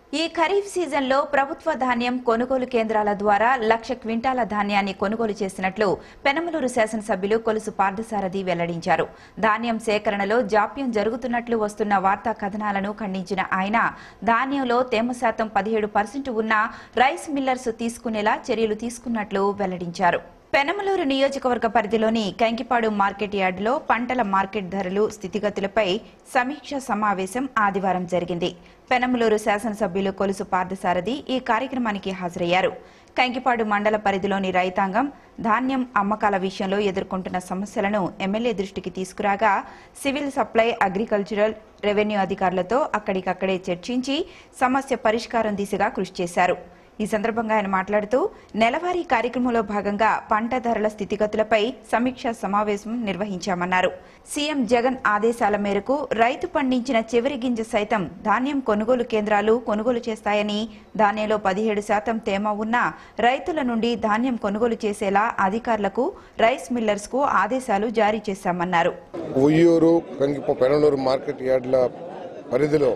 ఈ ఖరీఫ్ సీజన్లో ప్రభుత్వ ధాన్యం కొనుగోలు కేంద్రాల ద్వారా లక్ష క్వింటాల ధాన్యాన్ని కొనుగోలు చేసినట్లు పెనమలూరు శాసనసభ్యులు కొలుసు పార్థసారథి వెల్లడించారు ధాన్యం సేకరణలో జాప్యం జరుగుతున్నట్లు వస్తున్న వార్తా కథనాలను ఖండించిన ఆయన ధాన్యంలో తేమ శాతం పదిహేడు పర్సెంట్ ఉన్న రైస్ మిల్లర్స్ తీసుకునేలా చర్యలు తీసుకున్నట్లు వెల్లడించారు పెనమలూరు నియోజకవర్గ పరిధిలోని కంకిపాడు మార్కెట్ యార్డులో పంటల మార్కెట్ ధరలు స్థితిగతులపై సమీక్ష సమావేశం ఆదివారం జరిగింది పెనమలూరు శాసనసభ్యులు కొలుసు పార్థసారథి ఈ కార్యక్రమానికి హాజరయ్యారు కంకిపాడు మండల పరిధిలోని రైతాంగం ధాన్యం అమ్మకాల విషయంలో ఎదుర్కొంటున్న సమస్యలను ఎమ్మెల్యే దృష్టికి తీసుకురాగా సివిల్ సప్లై అగ్రికల్చరల్ రెవెన్యూ అధికారులతో అక్కడికక్కడే చర్చించి సమస్య పరిష్కారం దిశగా కృషి చేశారు ఈ సందర్భంగా ఆయన మాట్లాడుతూ నెలవారీ కార్యక్రమంలో భాగంగా పంట ధరల స్థితిగతులపై సమీక్షా సమావేశం నిర్వహించామన్నారు సీఎం జగన్ ఆదేశాల మేరకు రైతు పండించిన చివరి గింజ సైతం ధాన్యం కొనుగోలు కేంద్రాలు కొనుగోలు చేస్తాయని ధాన్యంలో పదిహేడు శాతం తేమ ఉన్నా రైతుల నుండి ధాన్యం కొనుగోలు చేసేలా అధికారులకు రైస్ మిల్లర్స్ కు ఆదేశాలు జారీ చేశామన్నారు ఉయ్యూరు కంగిప పెనలూరు మార్కెట్ యార్డుల పరిధిలో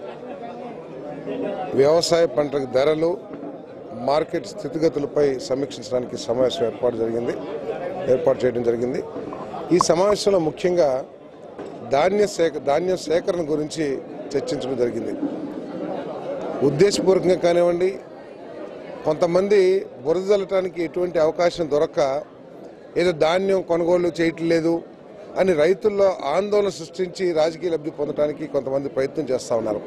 వ్యవసాయ పంటల ధరలు మార్కెట్ స్థితిగతులపై సమీక్షించడానికి సమావేశం ఏర్పాటు జరిగింది ఏర్పాటు చేయడం జరిగింది ఈ సమావేశంలో ముఖ్యంగా ధాన్య సేక ధాన్యం సేకరణ గురించి చర్చించడం జరిగింది ఉద్దేశపూర్వకంగా కానివ్వండి కొంతమంది బురద జల్లటానికి ఎటువంటి అవకాశం దొరక్క ఏదో ధాన్యం కొనుగోలు చేయట్లేదు అని రైతుల్లో ఆందోళన సృష్టించి రాజకీయ లబ్ధి పొందడానికి కొంతమంది ప్రయత్నం చేస్తూ ఉన్నారు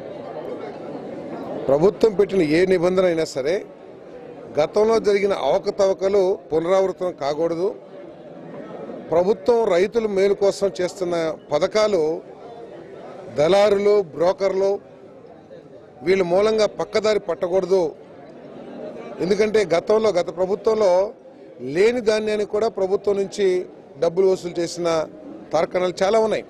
ప్రభుత్వం పెట్టిన ఏ నిబంధన అయినా సరే గతంలో జరిగిన అవకతవకలు పునరావృతం కాకూడదు ప్రభుత్వం రైతుల మేలు కోసం చేస్తున్న పథకాలు దళారులు బ్రోకర్లు వీళ్ళ మూలంగా పక్కదారి పట్టకూడదు ఎందుకంటే గతంలో గత ప్రభుత్వంలో లేని ధాన్యాన్ని కూడా ప్రభుత్వం నుంచి డబ్బులు వసూలు చేసిన తార్కణాలు చాలా ఉన్నాయి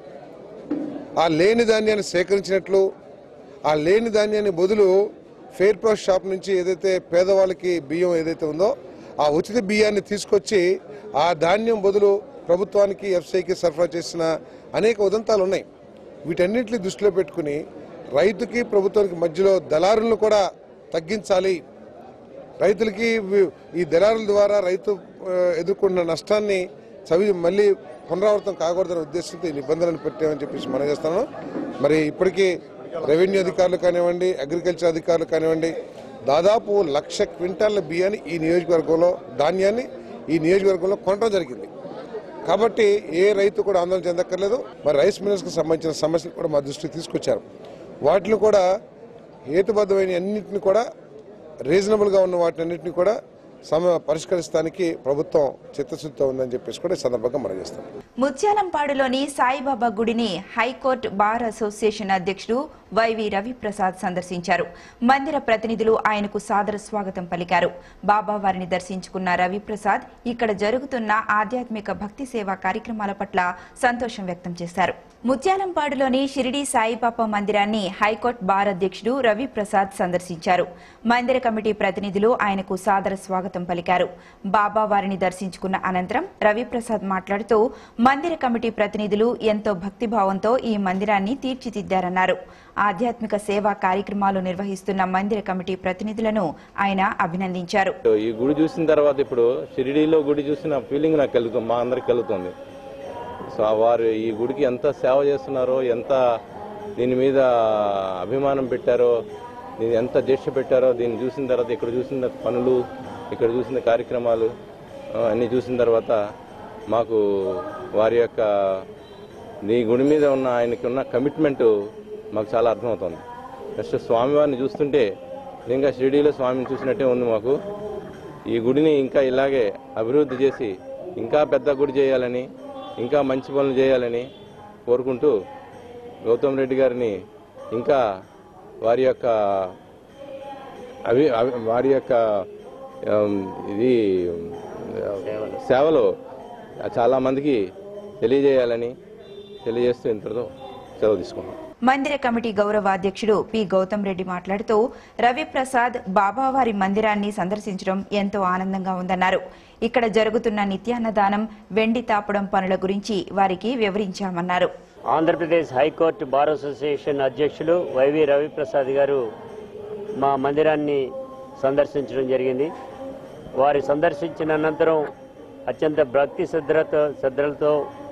ఆ లేని ధాన్యాన్ని సేకరించినట్లు ఆ లేని ధాన్యాన్ని బదులు ఫెయిర్ ప్రైస్ షాప్ నుంచి ఏదైతే పేదవాళ్ళకి బియ్యం ఏదైతే ఉందో ఆ ఉచిత బియ్యాన్ని తీసుకొచ్చి ఆ ధాన్యం బదులు ప్రభుత్వానికి ఎఫ్సీకి సరఫరా చేసిన అనేక ఉదంతాలు ఉన్నాయి వీటన్నింటిని దృష్టిలో పెట్టుకుని రైతుకి ప్రభుత్వానికి మధ్యలో దళారులను కూడా తగ్గించాలి రైతులకి వి- ఈ దళారుల ద్వారా రైతు ఆ, ఎదుర్కొన్న నష్టాన్ని చవి మళ్ళీ పునరావృతం కాకూడదనే ఉద్దేశంతో ఈ నిబంధనలు పెట్టామని చెప్పేసి మనం చేస్తాను మరి ఇప్పటికీ రెవెన్యూ అధికారులు కానివ్వండి అగ్రికల్చర్ అధికారులు కానివ్వండి దాదాపు లక్ష క్వింటాల బియ్యాన్ని ఈ నియోజకవర్గంలో ధాన్యాన్ని ఈ నియోజకవర్గంలో కొనడం జరిగింది కాబట్టి ఏ రైతు కూడా ఆందోళన చెందక్కర్లేదు మరి రైస్ మిల్లర్స్కి సంబంధించిన సమస్యలు కూడా మా దృష్టికి తీసుకొచ్చారు వాటిని కూడా హేతుబద్ధమైన అన్నింటిని కూడా రీజనబుల్గా ఉన్న వాటిని అన్నింటినీ కూడా సమ పరిష్కరించడానికి ప్రభుత్వం చిత్తశుద్ధితో ఉందని చెప్పేసి కూడా ఈ సందర్భంగా మనం చేస్తాం ముత్యాలంపాడులోని సాయిబాబా గుడిని హైకోర్టు బార్ అసోసియేషన్ అధ్యక్షుడు వైవి రవిప్రసాద్ సందర్శించారు మందిర ప్రతినిధులు ఆయనకు సాదర స్వాగతం పలికారు బాబా వారిని దర్శించుకున్న రవిప్రసాద్ ఇక్కడ జరుగుతున్న ఆధ్యాత్మిక భక్తి సేవా కార్యక్రమాల పట్ల సంతోషం వ్యక్తం చేశారు ముత్యాలంపాడులోని షిరిడి సాయిబాబా మందిరాన్ని హైకోర్టు బార్ అధ్యక్షుడు రవిప్రసాద్ సందర్శించారు మందిర కమిటీ ప్రతినిధులు ఆయనకు సాదర స్వాగతం పలికారు బాబా వారిని దర్శించుకున్న అనంతరం రవిప్రసాద్ మాట్లాడుతూ మందిర కమిటీ ప్రతినిధులు ఎంతో భక్తిభావంతో ఈ మందిరాన్ని తీర్చిదిద్దారన్నారు ఆధ్యాత్మిక సేవా కార్యక్రమాలు నిర్వహిస్తున్న మందిర కమిటీ ప్రతినిధులను ఆయన అభినందించారు ఈ గుడి చూసిన తర్వాత ఇప్పుడు షిరిడీలో గుడి చూసిన ఫీలింగ్ నాకు కలుగుతుంది మా అందరికి కలుగుతుంది సో ఆ వారు ఈ గుడికి ఎంత సేవ చేస్తున్నారో ఎంత దీని మీద అభిమానం పెట్టారో దీన్ని ఎంత దీక్ష పెట్టారో దీన్ని చూసిన తర్వాత ఇక్కడ చూసిన పనులు ఇక్కడ చూసిన కార్యక్రమాలు ఆ, అన్నీ చూసిన తర్వాత మాకు వారి యొక్క ఈ గుడి మీద ఉన్న ఆయనకి ఉన్న కమిట్మెంట్ మాకు చాలా అర్థమవుతుంది నెక్స్ట్ స్వామివారిని చూస్తుంటే నిజంగా షిరిడీలో స్వామిని చూసినట్టే ఉంది మాకు ఈ గుడిని ఇంకా ఇలాగే అభివృద్ధి చేసి ఇంకా పెద్ద గుడి చేయాలని ఇంకా మంచి పనులు చేయాలని కోరుకుంటూ గౌతమ్ రెడ్డి గారిని ఇంకా వారి యొక్క అవి అవి- వారి యొక్క ఆమ్, ఇది ఆ, సేవలు చాలా మందికి తెలియజేయాలని తెలియజేస్తూ ఇంతటితో సెలవు తీసుకున్నాం మందిర కమిటీ గౌరవ అధ్యక్షుడు పి గౌతమ్ రెడ్డి మాట్లాడుతూ రవిప్రసాద్ బాబావారి మందిరాన్ని సందర్శించడం ఎంతో ఆనందంగా ఉందన్నారు ఇక్కడ జరుగుతున్న నిత్యాన్నదానం వెండి తాపడం పనుల గురించి వారికి వివరించామన్నారు ఆంధ్రప్రదేశ్ హైకోర్టు బార్ అసోసియేషన్ అధ్యక్షులు వైవి రవిప్రసాద్ గారు మా మందిరాన్ని సందర్శించడం జరిగింది వారి సందర్శించిన అనంతరం అత్యంత భక్తి శ్రద్ధలతో శ్రద్ధలతో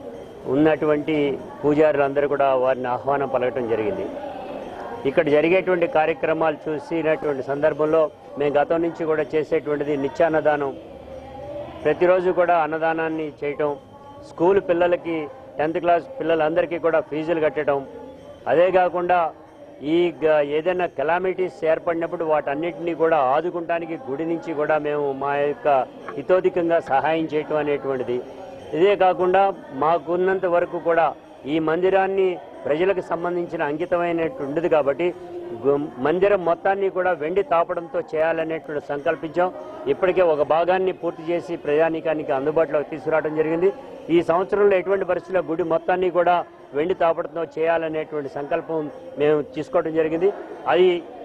ఉన్నటువంటి పూజారులందరూ కూడా వారిని ఆహ్వానం పలకటం జరిగింది ఇక్కడ జరిగేటువంటి కార్యక్రమాలు చూసినటువంటి సందర్భంలో మేము గతం నుంచి కూడా చేసేటువంటిది నిత్యాన్నదానం ప్రతిరోజు కూడా అన్నదానాన్ని చేయటం స్కూల్ పిల్లలకి టెన్త్ క్లాస్ పిల్లలందరికీ కూడా ఫీజులు కట్టడం అదే కాకుండా ఈ గ- ఏదైనా కెలామిటీస్ ఏర్పడినప్పుడు వాటన్నిటినీ కూడా ఆదుకుంటానికి గుడి నుంచి కూడా మేము మా యొక్క హితోధికంగా సహాయం చేయటం అనేటువంటిది ఇదే కాకుండా మాకున్నంత వరకు కూడా ఈ మందిరాన్ని ప్రజలకు సంబంధించిన అంకితమైనటువంటిది కాబట్టి గు- మందిరం మొత్తాన్ని కూడా వెండి తాపడంతో చేయాలనేటువంటి సంకల్పించాం ఇప్పటికే ఒక భాగాన్ని పూర్తి చేసి ప్రజానీకానికి అందుబాటులోకి తీసుకురావడం జరిగింది ఈ సంవత్సరంలో ఎటువంటి పరిస్థితుల్లో గుడి మొత్తాన్ని కూడా వెండి తాపడంతో చేయాలనేటువంటి సంకల్పం మేము తీసుకోవడం జరిగింది అది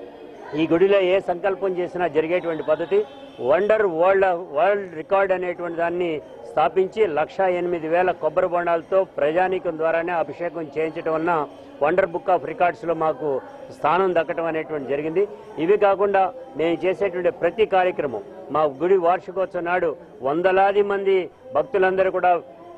ఈ గుడిలో ఏ సంకల్పం చేసినా జరిగేటువంటి పద్ధతి వండర్ వరల్డ్ వరల్డ్ రికార్డ్ అనేటువంటి దాన్ని స్థాపించి లక్ష ఎనిమిది వేల కొబ్బరి బొండాలతో ప్రజానీకం ద్వారానే అభిషేకం చేయించడం వలన వండర్ బుక్ ఆఫ్ రికార్డ్స్లో మాకు స్థానం దక్కడం అనేటువంటి జరిగింది ఇవి కాకుండా మేము చేసేటువంటి ప్రతి కార్యక్రమం మా గుడి వార్షికోత్సవం నాడు వందలాది మంది భక్తులందరూ కూడా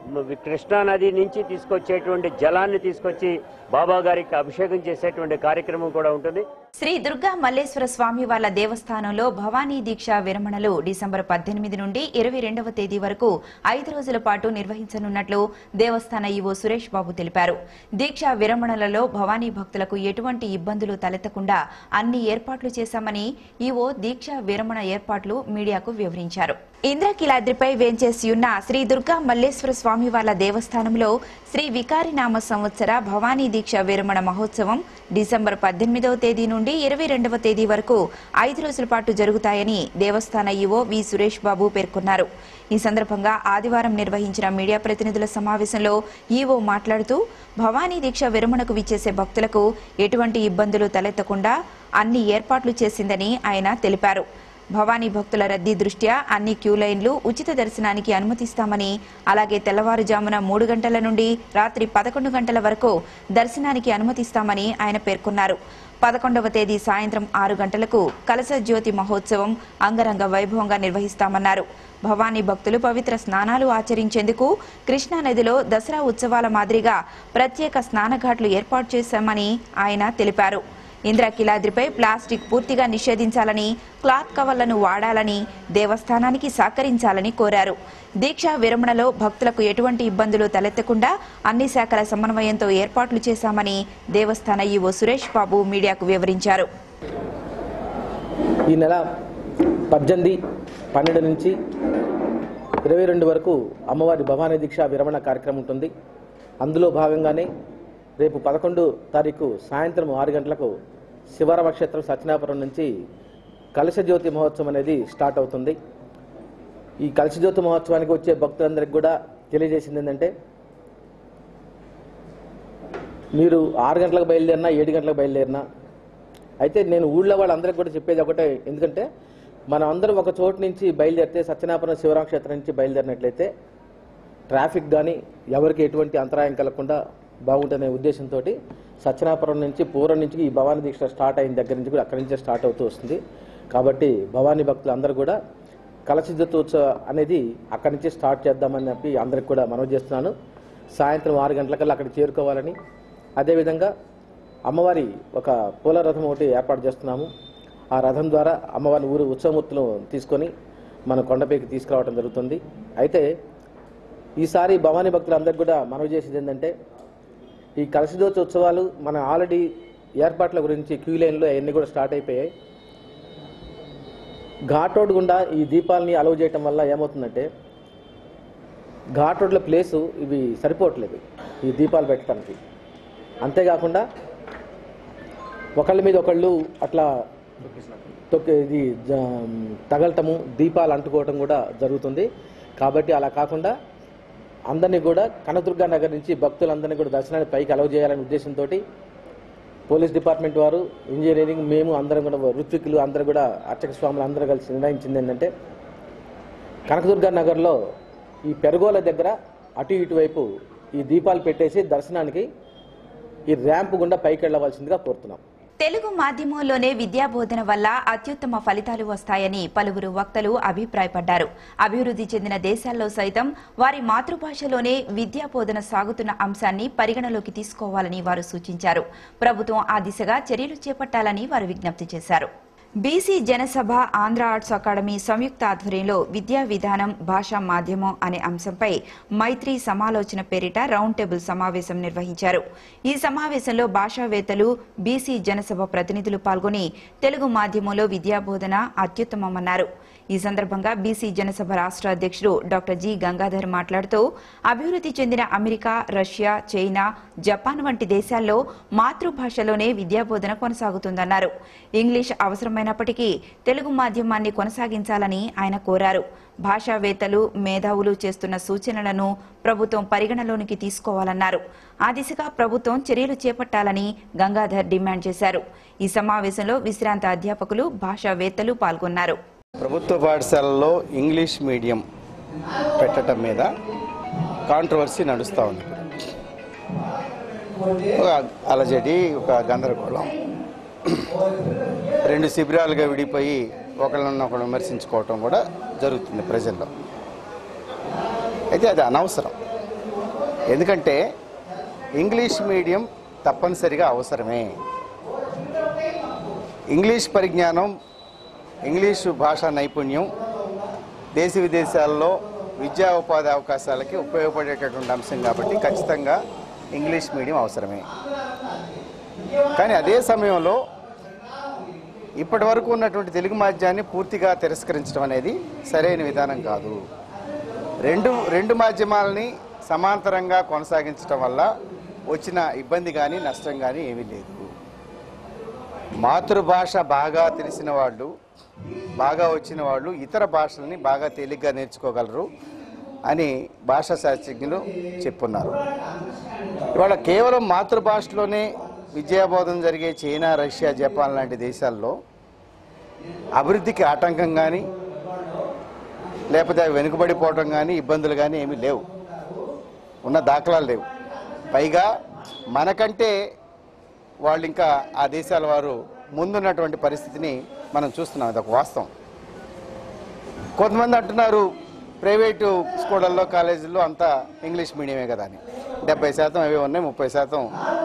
కృష్ణా నది నుంచి తీసుకొచ్చేటువంటి జలాన్ని తీసుకొచ్చి బాబా గారికి అభిషేకం చేసేటువంటి కార్యక్రమం కూడా ఉంటుంది శ్రీ దుర్గా మల్లేశ్వర స్వామి వాళ్ళ దేవస్థానంలో భవానీ దీక్ష విరమణలు డిసెంబర్ పద్దెనిమిది నుండి ఇరవై రెండవ తేదీ వరకు ఐదు రోజుల పాటు నిర్వహించనున్నట్లు దేవస్థాన ఈవో సురేష్ బాబు తెలిపారు దీక్ష విరమణలలో భవానీ భక్తులకు ఎటువంటి ఇబ్బందులు తలెత్తకుండా అన్ని ఏర్పాట్లు చేశామని ఈవో దీక్ష విరమణ ఏర్పాట్లు మీడియాకు వివరించారు ఇంద్రకీలాద్రిపై వేంచేసి ఉన్న శ్రీ దుర్గా మల్లేశ్వర స్వామి వాళ్ళ దేవస్థానంలో శ్రీ వికారినామ సంవత్సర భవానీ దీక్ష విరమణ మహోత్సవం డిసెంబర్ పద్దెనిమిదవ తేదీ నుండి ఇరవై రెండవ తేదీ వరకు ఐదు రోజుల పాటు జరుగుతాయని దేవస్థాన ఈవో వి సురేష్ బాబు పేర్కొన్నారు ఈ సందర్భంగా ఆదివారం నిర్వహించిన మీడియా ప్రతినిధుల సమావేశంలో ఈవో మాట్లాడుతూ భవానీ దీక్ష విరమణకు విచ్చేసే భక్తులకు ఎటువంటి ఇబ్బందులు తలెత్తకుండా అన్ని ఏర్పాట్లు చేసిందని ఆయన తెలిపారు భవానీ భక్తుల రద్దీ దృష్ట్యా అన్ని క్యూ లైన్లు ఉచిత దర్శనానికి అనుమతిస్తామని అలాగే తెల్లవారుజామున మూడు గంటల నుండి రాత్రి పదకొండు గంటల వరకు దర్శనానికి అనుమతిస్తామని ఆయన పేర్కొన్నారు పదకొండవ తేదీ సాయంత్రం ఆరు గంటలకు కలస జ్యోతి మహోత్సవం అంగరంగ వైభవంగా నిర్వహిస్తామన్నారు భవానీ భక్తులు పవిత్ర స్నానాలు ఆచరించేందుకు కృష్ణా నదిలో దసరా ఉత్సవాల మాదిరిగా ప్రత్యేక స్నానఘాట్లు ఏర్పాటు చేశామని ఆయన తెలిపారు ఇంద్రకిలాద్రిపై ప్లాస్టిక్ పూర్తిగా నిషేధించాలని క్లాత్ కవర్లను వాడాలని దేవస్థానానికి సహకరించాలని కోరారు దీక్షా విరమణలో భక్తులకు ఎటువంటి ఇబ్బందులు తలెత్తకుండా అన్ని శాఖల సమన్వయంతో ఏర్పాట్లు చేశామని దేవస్థాన ఈవో సురేష్ బాబు మీడియాకు వివరించారు ఈ నెల పద్దెనిమిది పన్నెండు నుంచి ఇరవై రెండు వరకు అమ్మవారి భవానీ దీక్ష విరమణ కార్యక్రమం ఉంటుంది అందులో భాగంగానే రేపు పదకొండు తారీఖు సాయంత్రం ఆరు గంటలకు శివరామ క్షేత్రం సత్యనాపురం నుంచి కలశజ్యోతి మహోత్సవం అనేది స్టార్ట్ అవుతుంది ఈ కలశజ్యోతి మహోత్సవానికి వచ్చే భక్తులందరికీ కూడా తెలియజేసింది ఏంటంటే మీరు ఆరు గంటలకు బయలుదేరినా ఏడు గంటలకు బయలుదేరినా అయితే నేను ఊళ్ళో వాళ్ళందరికీ కూడా చెప్పేది ఒకటే ఎందుకంటే మనం అందరం ఒక చోటు నుంచి బయలుదేరితే సత్యనాపురం శివరామ క్షేత్రం నుంచి బయలుదేరినట్లయితే ట్రాఫిక్ కానీ ఎవరికి ఎటువంటి అంతరాయం కలగకుండా బాగుంటుందనే ఉద్దేశంతో సత్యనాపురం నుంచి పూర్వం నుంచి ఈ భవానీ దీక్ష స్టార్ట్ అయిన దగ్గర నుంచి కూడా అక్కడి నుంచే స్టార్ట్ అవుతూ వస్తుంది కాబట్టి భవానీ భక్తులు అందరూ కూడా కలసిద్ధతోత్సవ అనేది అక్కడి నుంచి స్టార్ట్ చేద్దామని చెప్పి అందరికి కూడా మనవి చేస్తున్నాను సాయంత్రం ఆరు గంటలకల్లా అక్కడ చేరుకోవాలని అదేవిధంగా అమ్మవారి ఒక పూల రథం ఒకటి ఏర్పాటు చేస్తున్నాము ఆ రథం ద్వారా అమ్మవారి ఊరు ఉత్సవమూర్తులను తీసుకొని మన కొండపైకి తీసుకురావడం జరుగుతుంది అయితే ఈసారి భవానీ భక్తులందరికీ కూడా మనవి చేసేది ఏంటంటే ఈ కలశదోచ ఉత్సవాలు మన ఆల్రెడీ ఏర్పాట్ల గురించి క్యూ లైన్లో అవన్నీ కూడా స్టార్ట్ అయిపోయాయి ఘాట్ రోడ్ గుండా ఈ దీపాలని అలవ్ చేయటం వల్ల ఏమవుతుందంటే ఘాట్ రోడ్ల ప్లేసు ఇవి సరిపోవట్లేదు ఈ దీపాలు పెట్టడానికి అంతేకాకుండా ఒకళ్ళ మీద ఒకళ్ళు అట్లా తొక్కి ఇది జ- తగలటము దీపాలు అంటుకోవటం కూడా జరుగుతుంది కాబట్టి అలా కాకుండా అందరినీ కూడా కనదుర్గా నగర్ నుంచి భక్తులందరినీ కూడా దర్శనానికి పైకి అలవ్ చేయాలనే ఉద్దేశంతో పోలీస్ డిపార్ట్మెంట్ వారు ఇంజనీరింగ్ మేము అందరం కూడా ఋత్వికులు అందరూ కూడా అర్చక స్వాములు అందరూ కలిసి నిర్ణయించింది ఏంటంటే కనకదుర్గ నగర్లో ఈ పెరుగోల దగ్గర అటు ఇటువైపు ఈ దీపాలు పెట్టేసి దర్శనానికి ఈ ర్యాంప్ గుండా పైకి వెళ్ళవలసిందిగా కోరుతున్నాం తెలుగు మాధ్యమంలోనే విద్యాబోధన వల్ల అత్యుత్తమ ఫలితాలు వస్తాయని పలువురు వక్తలు అభిప్రాయపడ్డారు అభివృద్ధి చెందిన దేశాల్లో సైతం వారి మాతృభాషలోనే విద్యాబోధన సాగుతున్న అంశాన్ని పరిగణలోకి తీసుకోవాలని వారు సూచించారు ప్రభుత్వం ఆ దిశగా చర్యలు చేపట్టాలని వారు విజ్ఞప్తి చేశారు BC Janasabha Andhra arts academy సంయుక్త ఆధ్వర్యంలో విద్యా విధానం భాషా మాధ్యమం అనే అంశంపై మైత్రి సమాలోచన పేరిట రౌండ్ టేబుల్ సమావేశం నిర్వహించారు ఈ సమావేశంలో భాషావేత్తలు బీసీ జనసభ ప్రతినిధులు పాల్గొని తెలుగు మాధ్యమంలో విద్యాబోధన అత్యుత్తమమన్నారు ఈ సందర్భంగా బీసీ జనసభ రాష్ట్ర అధ్యక్షుడు డాక్టర్ జి గంగాధర్ మాట్లాడుతూ అభివృద్ధి చెందిన అమెరికా రష్యా చైనా జపాన్ వంటి దేశాల్లో మాతృభాషలోనే విద్యాబోధన కొనసాగుతుందన్నారు ఇంగ్లీష్ అవసరమైనప్పటికీ తెలుగు మాధ్యమాన్ని కొనసాగించాలని ఆయన కోరారు భాషావేత్తలు మేధావులు చేస్తున్న సూచనలను ప్రభుత్వం పరిగణలోనికి తీసుకోవాలన్నారు ఆ దిశగా ప్రభుత్వం చర్యలు చేపట్టాలని గంగాధర్ డిమాండ్ చేశారు ఈ సమావేశంలో విశ్రాంత అధ్యాపకులు భాషావేత్తలు పాల్గొన్నారు ప్రభుత్వ పాఠశాలల్లో ఇంగ్లీష్ మీడియం పెట్టడం మీద కాంట్రవర్సీ నడుస్తూ ఉంది ఒక అలజడి ఒక గందరగోళం రెండు శిబిరాలుగా విడిపోయి ఒకళ్ళనొకళ్ళు విమర్శించుకోవటం కూడా జరుగుతుంది ప్రజల్లో అయితే అది అనవసరం ఎందుకంటే ఇంగ్లీష్ మీడియం తప్పనిసరిగా అవసరమే ఇంగ్లీష్ పరిజ్ఞానం ఇంగ్లీషు భాషా నైపుణ్యం దేశ విదేశాల్లో విద్యా ఉపాధి అవకాశాలకి ఉపయోగపడేటటువంటి అంశం కాబట్టి ఖచ్చితంగా ఇంగ్లీష్ మీడియం అవసరమే కానీ అదే సమయంలో ఇప్పటి వరకు ఉన్నటువంటి తెలుగు మాధ్యాన్ని పూర్తిగా తిరస్కరించడం అనేది సరైన విధానం కాదు రెండు రెండు మాధ్యమాలని సమాంతరంగా కొనసాగించడం వల్ల వచ్చిన ఇబ్బంది కానీ నష్టం కానీ ఏమీ లేదు మాతృభాష బాగా తెలిసిన వాళ్ళు బాగా వచ్చిన వాళ్ళు ఇతర భాషల్ని బాగా తేలిగ్గా నేర్చుకోగలరు అని భాషా శాస్త్రజ్ఞులు చెప్పున్నారు ఇవాళ కేవలం మాతృభాషలోనే విద్యాబోధన జరిగే చైనా రష్యా జపాన్ లాంటి దేశాల్లో అభివృద్ధికి ఆటంకం కానీ లేకపోతే అవి వెనుకబడిపోవడం కానీ ఇబ్బందులు కానీ ఏమీ లేవు ఉన్న దాఖలాలు లేవు పైగా మనకంటే వాళ్ళు ఇంకా ఆ దేశాల వారు ముందున్నటువంటి పరిస్థితిని మనం చూస్తున్నాం అది ఒక వాస్తవం కొంతమంది అంటున్నారు ప్రైవేటు స్కూళ్ళల్లో కాలేజీల్లో అంతా ఇంగ్లీష్ మీడియమే కదా అని డెబ్బై శాతం అవే ఉన్నాయి ముప్పై శాతం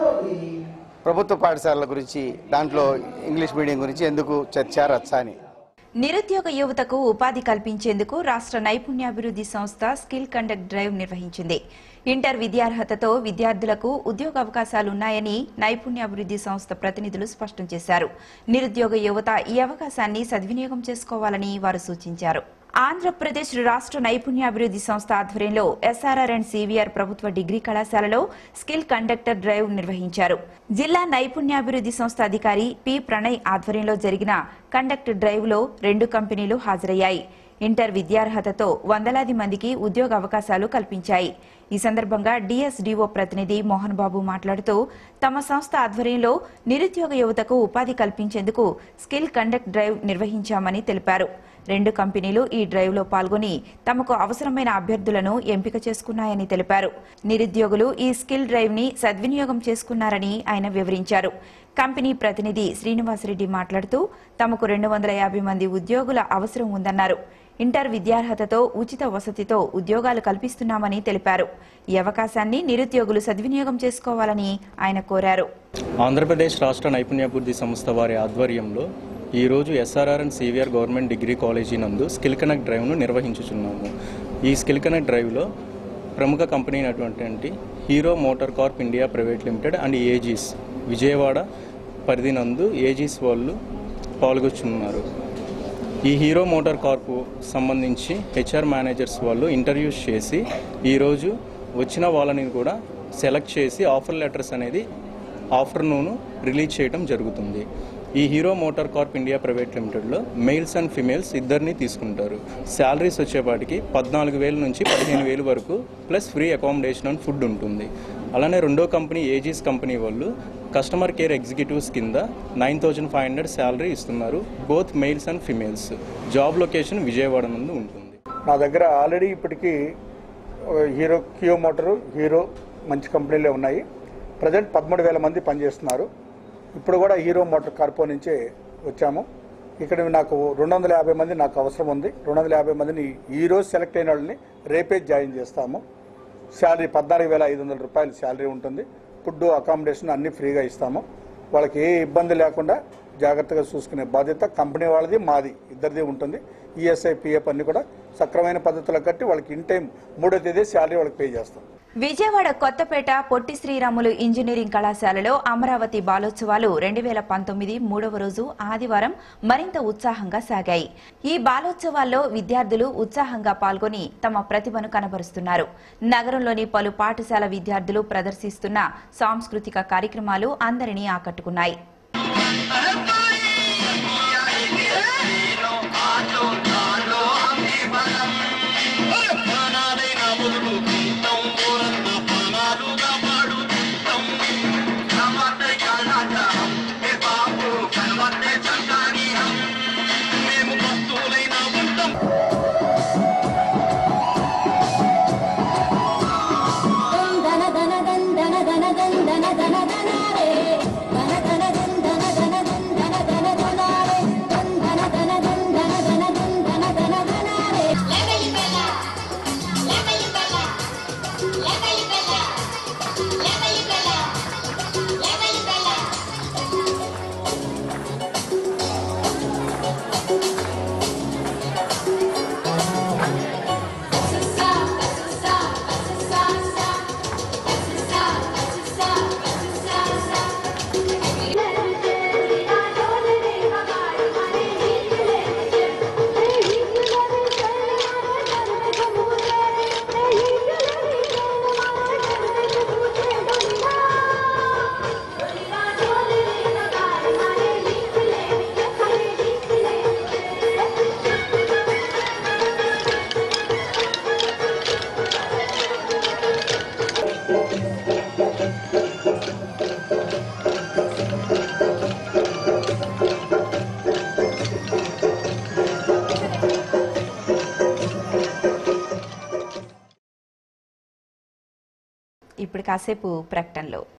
ప్రభుత్వ పాఠశాలల గురించి దాంట్లో ఇంగ్లీష్ మీడియం గురించి ఎందుకు చర్చ రచ్చ అని నిరుద్యోగ యువతకు ఉపాధి కల్పించేందుకు రాష్ట్ర నైపుణ్యాభివృద్ధి సంస్థ స్కిల్ కండక్ట్ డ్రైవ్ నిర్వహించింది ఇంటర్ విద్యార్హతతో విద్యార్థులకు ఉద్యోగ అవకాశాలున్నాయని నైపుణ్యాభివృద్ధి సంస్థ ప్రతినిధులు స్పష్టం చేశారు నిరుద్యోగ యువత ఈ అవకాశాన్ని సద్వినియోగం చేసుకోవాలని వారు సూచించారు ఆంధ్రప్రదేశ్ రాష్ట్ర నైపుణ్యాభివృద్ధి సంస్థ ఆధ్వర్యంలో ఎస్ఆర్ఆర్ అండ్ సివిఆర్ ప్రభుత్వ డిగ్రీ కళాశాలలో స్కిల్ కండక్టర్ డ్రైవ్ నిర్వహించారు జిల్లా నైపుణ్యాభివృద్ధి సంస్థ అధికారి పి ప్రణయ్ ఆధ్వర్యంలో జరిగిన కండక్ట్ డ్రైవ్ లో రెండు కంపెనీలు హాజరయ్యాయి ఇంటర్ విద్యార్హతతో వందలాది మందికి ఉద్యోగ అవకాశాలు కల్పించాయి ఈ సందర్భంగా డిఎస్డిఓ ప్రతినిధి మోహన్ బాబు మాట్లాడుతూ తమ సంస్థ ఆధ్వర్యంలో నిరుద్యోగ యువతకు ఉపాధి కల్పించేందుకు స్కిల్ కండక్ట్ డ్రైవ్ నిర్వహించామని తెలిపారు రెండు కంపెనీలు ఈ డ్రైవ్లో పాల్గొని తమకు అవసరమైన అభ్యర్థులను ఎంపిక చేసుకున్నాయని తెలిపారు నిరుద్యోగులు ఈ స్కిల్ డ్రైవ్ ని సద్వినియోగం చేసుకున్నారని ఆయన వివరించారు కంపెనీ ప్రతినిధి శ్రీనివాసరెడ్డి మాట్లాడుతూ తమకు రెండు వందల యాభై మంది ఉద్యోగుల అవసరం ఉందన్నారు ఇంటర్ విద్యార్హతతో ఉచిత వసతితో ఉద్యోగాలు కల్పిస్తున్నామని తెలిపారు ఈ అవకాశాన్ని నిరుద్యోగులు సద్వినియోగం చేసుకోవాలని ఆయన కోరారు ఆంధ్రప్రదేశ్ రాష్ట్ర నైపుణ్యాభివృద్ధి సంస్థ వారి ఆధ్వర్యంలో ఈరోజు SRR and CVR government degree college నందు స్కిల్ కనెక్ట్ డ్రైవ్ను నిర్వహించుచున్నాము ఈ స్కిల్ కనెక్ట్ డ్రైవ్లో ప్రముఖ కంపెనీ అయినటువంటి Hero Motor Corp India private limited and Aegis Vijayawada పరిధి నందు ఏజీస్ వాళ్ళు పాల్గొచ్చున్నారు ఈ హీరో మోటార్ కార్పు సంబంధించి హెచ్ఆర్ మేనేజర్స్ వాళ్ళు ఇంటర్వ్యూస్ చేసి ఈరోజు వచ్చిన వాళ్ళని కూడా సెలెక్ట్ చేసి ఆఫర్ లెటర్స్ అనేది ఆఫ్టర్నూన్ రిలీజ్ చేయడం జరుగుతుంది ఈ Hero Motor Corp India private లిమిటెడ్లో మెయిల్స్ అండ్ ఫిమేల్స్ ఇద్దరిని తీసుకుంటారు శాలరీస్ వచ్చేపాటికి పద్నాలుగు వేల నుంచి పదిహేను వేలు వరకు plus free accommodation and food ఉంటుంది అలానే రెండో కంపెనీ ఏజీస్ కంపెనీ వాళ్ళు కస్టమర్ కేర్ ఎగ్జిక్యూటివ్స్ కింద nine thousand five hundred salary ఇస్తున్నారు both males and females job location Vijayawada నందు ఉంటుంది నా దగ్గర ఆల్రెడీ ఇప్పటికీ ఆ, హీరో కియో మోటారు హీరో మంచి కంపెనీలే ఉన్నాయి ప్రజెంట్ పదమూడు వేల మంది పనిచేస్తున్నారు ఇప్పుడు కూడా హీరో మోటార్ కార్పో నుంచే వచ్చాము ఇక్కడ నాకు రెండు వందల యాభై మంది నాకు అవసరం ఉంది రెండు వందల యాభై మందిని ఈ రోజు సెలెక్ట్ అయిన వాళ్ళని రేపే జాయిన్ చేస్తాము శాలరీ పద్నాలుగు వేల ఐదు వందల రూపాయలు శాలరీ ఉంటుంది ఫుడ్ అకామిడేషన్ అన్ని ఫ్రీగా ఇస్తాము వాళ్ళకి ఏ ఇబ్బంది లేకుండా జాగ్రత్తగా చూసుకునే బాధ్యత కంపెనీ వాళ్ళది మాది ఇద్దరిది ఉంటుంది ఈఎస్ఐ పిఎఫ్ అన్ని కూడా సక్రమైన పద్ధతిలో కట్టి వాళ్ళకి ఇన్ టైం మూడో తేదీ శాలరీ వాళ్ళకి పే చేస్తాం విజయవాడ కొత్తపేట పొట్టి శ్రీరాములు ఇంజనీరింగ్ కళాశాలలో అమరావతి బాలోత్సవాలు రెండు వేల పంతొమ్మిది మూడవ రోజు ఆదివారం మరింత ఉత్సాహంగా సాగాయి ఈ బాలోత్సవాల్లో విద్యార్థులు ఉత్సాహంగా పాల్గొని తమ ప్రతిభను కనబరుస్తున్నారు నగరంలోని పలు పాఠశాల విద్యార్థులు ప్రదర్శిస్తున్న సాంస్కృతిక కార్యక్రమాలు అందరినీ ఆకట్టుకున్నాయి ధన ధన ధన ధన ధన ధన ధన ధన రే ధన ధన ధన ధన ధన ధన ధన ధన రే ధన ధన ధన ధన ధన ధన ధన ధన రే లెవెల్ బెల్ల లెవెల్ బెల్ల లెవెల్ బెల్ల లెవెల్ బెల్ల లెవెల్ బెల్ల సా సా సా సా సా సా సా సా ఇప్పుడు కాసేపు ప్రకటనలో